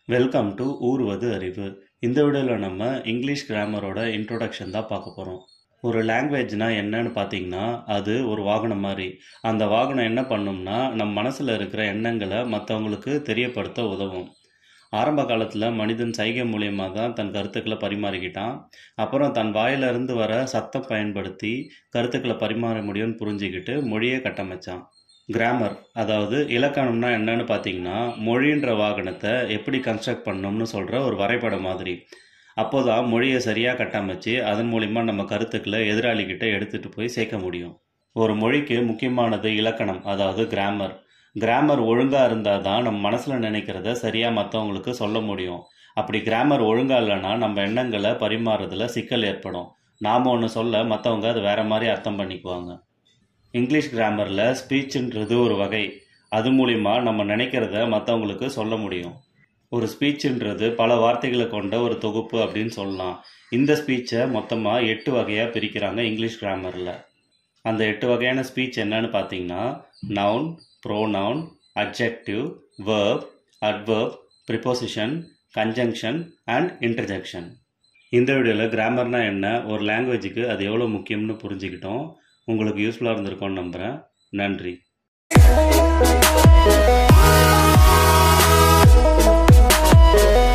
Welcome to ஊர்வது அறிவு இந்த வீடியோவில் நம்ம இங்கிலீஷ் கிராமரோட இன்ட்ரோடக்ஷன் தான் பார்க்க போகிறோம் ஒரு லாங்குவேஜ்னா என்னன்னு பார்த்தீங்கன்னா அது ஒரு வாகனம் மாதிரி அந்த வாகனம் என்ன பண்ணும்னா நம் மனசில் இருக்கிற எண்ணங்களை மற்றவங்களுக்கு தெரியப்படுத்த உதவும் ஆரம்ப காலத்தில் மனிதன் சைகை மூலியமாக தான் தன் கருத்துக்களை பரிமாறிக்கிட்டான் அப்புறம் தன் வாயிலிருந்து வர சத்தம் பயன்படுத்தி கருத்துக்களை பரிமாற முடியும்னு புரிஞ்சுக்கிட்டு மொழியை கட்டமைச்சான் கிராமர் அதாவது இலக்கணம்னா என்னன்னு பார்த்தீங்கன்னா மொழின்ற வாகனத்தை எப்படி கன்ஸ்ட்ரக்ட் பண்ணணும்னு சொல்கிற ஒரு வரைபடம் மாதிரி அப்போதான் மொழியை சரியாக கட்டமைச்சு அதன் மூலிமா நம்ம கருத்துக்களை எதிராளிகிட்ட எடுத்துகிட்டு போய் சேர்க்க முடியும் ஒரு மொழிக்கு முக்கியமானது இலக்கணம் அதாவது கிராமர் கிராமர் ஒழுங்காக இருந்தால் தான் நம்ம மனசில் நினைக்கிறத சரியாக மற்றவங்களுக்கு சொல்ல முடியும் அப்படி கிராமர் ஒழுங்காக இல்லைன்னா நம்ம எண்ணங்களை பரிமாறுறதுல சிக்கல் ஏற்படும் நாம் ஒன்று சொல்ல மற்றவங்க அதை வேற மாதிரி அர்த்தம் பண்ணிக்குவாங்க இங்கிலீஷ் கிராமரில் ஸ்பீச்சுன்றது ஒரு வகை அது மூலிமா நம்ம நினைக்கிறத மற்றவங்களுக்கு சொல்ல முடியும் ஒரு ஸ்பீச்சுன்றது பல வார்த்தைகளை கொண்ட ஒரு தொகுப்பு அப்படின்னு சொல்லலாம் இந்த ஸ்பீச்சை மொத்தமாக எட்டு வகையாக பிரிக்கிறாங்க இங்கிலீஷ் கிராமரில் அந்த எட்டு வகையான ஸ்பீச் என்னன்னு பார்த்தீங்கன்னா noun pronoun adjective verb adverb preposition conjunction and interjection இந்த வீடியோவில் கிராமர்னா என்ன ஒரு லாங்குவேஜுக்கு அது எவ்வளோ முக்கியம்னு புரிஞ்சுக்கிட்டோம் உங்களுக்கு யூஸ்ஃபுல்லாக இருந்திருக்கும்னு நம்புகிறேன் நன்றி Thank you.